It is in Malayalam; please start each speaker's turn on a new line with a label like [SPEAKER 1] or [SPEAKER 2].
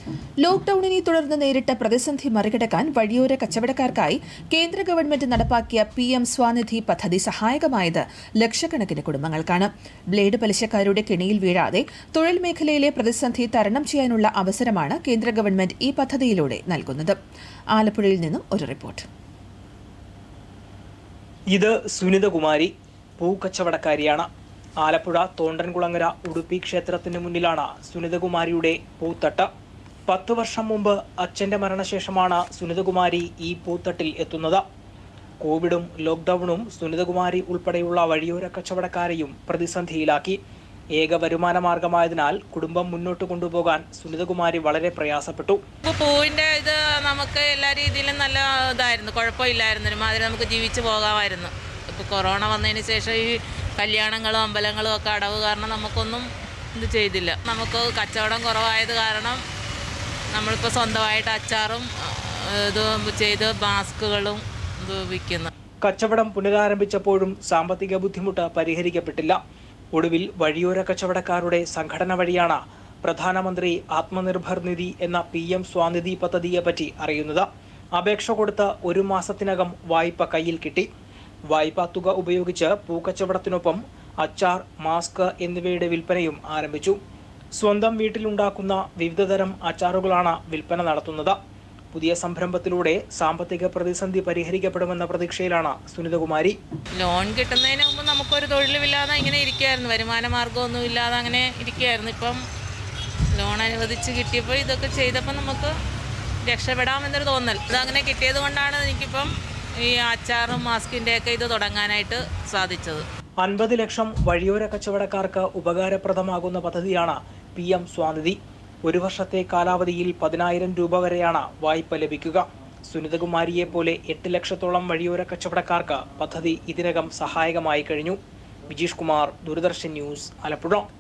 [SPEAKER 1] ലോക്ഡൌണിനെ തുടർന്ന് നേരിട്ട പ്രതിസന്ധി മറികടക്കാൻ വഴിയോര കച്ചവടക്കാർക്കായി കേന്ദ്ര ഗവൺമെന്റ് നടപ്പാക്കിയ പി എം സ്വാനിധി പദ്ധതി സഹായകമായത് ലക്ഷക്കണക്കിന് കുടുംബങ്ങൾക്കാണ് ബ്ലേഡ് പലിശക്കാരുടെ കെണിയിൽ വീഴാതെ തൊഴിൽ മേഖലയിലെ പ്രതിസന്ധി തരണം ചെയ്യാനുള്ള അവസരമാണ് കേന്ദ്ര ഗവൺമെന്റ് ഈ പദ്ധതിയിലൂടെ നൽകുന്നത് ആലപ്പുഴയിൽ നിന്നും ഒരു റിപ്പോർട്ട്
[SPEAKER 2] ഇത് സുനിതകുമാരി പൂക്കച്ചവടക്കാരിയാണ് ആലപ്പുഴ തോണ്ടൻകുളങ്ങര ഉടുപ്പി ക്ഷേത്രത്തിന് മുന്നിലാണ് സുനിതകുമാരിയുടെ പൂത്തട്ട് പത്തു വർഷം മുമ്പ് അച്ഛന്റെ മരണശേഷമാണ് സുനിതകുമാരി ഈ പൂത്തട്ടിൽ എത്തുന്നത് കോവിഡും ലോക്ക്ഡൌണും സുനിതകുമാരി ഉൾപ്പെടെയുള്ള വഴിയോര കച്ചവടക്കാരെയും പ്രതിസന്ധിയിലാക്കി ഏക വരുമാന മാർഗമായതിനാൽ കുടുംബം മുന്നോട്ട് കൊണ്ടുപോകാൻ സുനിതകുമാരി വളരെ പ്രയാസപ്പെട്ടു
[SPEAKER 3] ഇപ്പോൾ പൂവിൻ്റെ ഇത് നമുക്ക് എല്ലാ രീതിയിലും നല്ല ഇതായിരുന്നു കുഴപ്പമില്ലായിരുന്നു ഒരുമാതിരി നമുക്ക് ജീവിച്ചു പോകാമായിരുന്നു ഇപ്പോൾ കൊറോണ വന്നതിന് ശേഷം ഈ കല്യാണങ്ങളും അമ്പലങ്ങളും ഒക്കെ അടവ് കാരണം നമുക്കൊന്നും ഇത് ചെയ്തില്ല നമുക്ക് കച്ചവടം കുറവായത് കാരണം നമ്മളിപ്പോൾ സ്വന്തമായിട്ട് അച്ചാറും ആ, ഇത് ചെയ്ത് മാസ്കുകളും ഇത് വിൽക്കുന്നു
[SPEAKER 2] കച്ചവടം പുനരാരംഭിച്ചപ്പോഴും സാമ്പത്തിക ബുദ്ധിമുട്ട് പരിഹരിക്കപ്പെട്ടില്ല ഒടുവിൽ വഴിയോര കച്ചവടക്കാരുടെ സംഘടന വഴിയാണ് പ്രധാനമന്ത്രി ആത്മനിർഭർ നിധി എന്ന പി എം സ്വാനിധി പദ്ധതിയെപ്പറ്റി അറിയുന്നത് അപേക്ഷ കൊടുത്ത് ഒരു മാസത്തിനകം വായ്പ കയ്യിൽ കിട്ടി വായ്പാ തുക ഉപയോഗിച്ച് പൂക്കച്ചവടത്തിനൊപ്പം അച്ചാർ മാസ്ക് എന്നിവയുടെ വിൽപ്പനയും ആരംഭിച്ചു സ്വന്തം വീട്ടിലുണ്ടാക്കുന്ന വിവിധതരം അച്ചാറുകളാണ് വിൽപ്പന നടത്തുന്നത് പുതിയ സംരംഭത്തിലൂടെ സാമ്പത്തിക പ്രതിസന്ധി പരിഹരിക്കപ്പെടുമെന്ന പ്രതീക്ഷയിലാണ് സുനിതകുമാരി
[SPEAKER 3] ലോൺ കിട്ടുന്നതിന് മുമ്പ് നമുക്കൊരു തൊഴിലുമില്ലാതെ ഇങ്ങനെ ഇരിക്കുമായിരുന്നു വരുമാന മാർഗ്ഗമൊന്നും ഇല്ലാതെ അങ്ങനെ ഇരിക്കുമായിരുന്നു ഇപ്പം ലോൺ അനുവദിച്ച് കിട്ടിയപ്പോൾ ഇതൊക്കെ ചെയ്തപ്പോൾ നമുക്ക് രക്ഷപ്പെടാമെന്നൊരു തോന്നൽ ഇതങ്ങനെ കിട്ടിയത് കൊണ്ടാണ് എനിക്കിപ്പം ഈ അച്ചാറും മാസ്കിൻ്റെയൊക്കെ ഇത് തുടങ്ങാനായിട്ട് സാധിച്ചത്
[SPEAKER 2] അൻപത് ലക്ഷം വഴിയോര കച്ചവടക്കാർക്ക് ഉപകാരപ്രദമാകുന്ന പദ്ധതിയാണ് പി എം സ്വാനിധി ഒരു വർഷത്തെ കാലാവധിയിൽ പതിനായിരം രൂപ വരെയാണ് വായ്പ ലഭിക്കുക സുനിതകുമാരിയെ പോലെ എട്ട് ലക്ഷത്തോളം വഴിയോര കച്ചവടക്കാർക്ക് പദ്ധതി ഇതിനകം സഹായകമായി കഴിഞ്ഞു വിജീഷ് കുമാർ ദൂരദർശൻ ന്യൂസ് ആലപ്പുഴ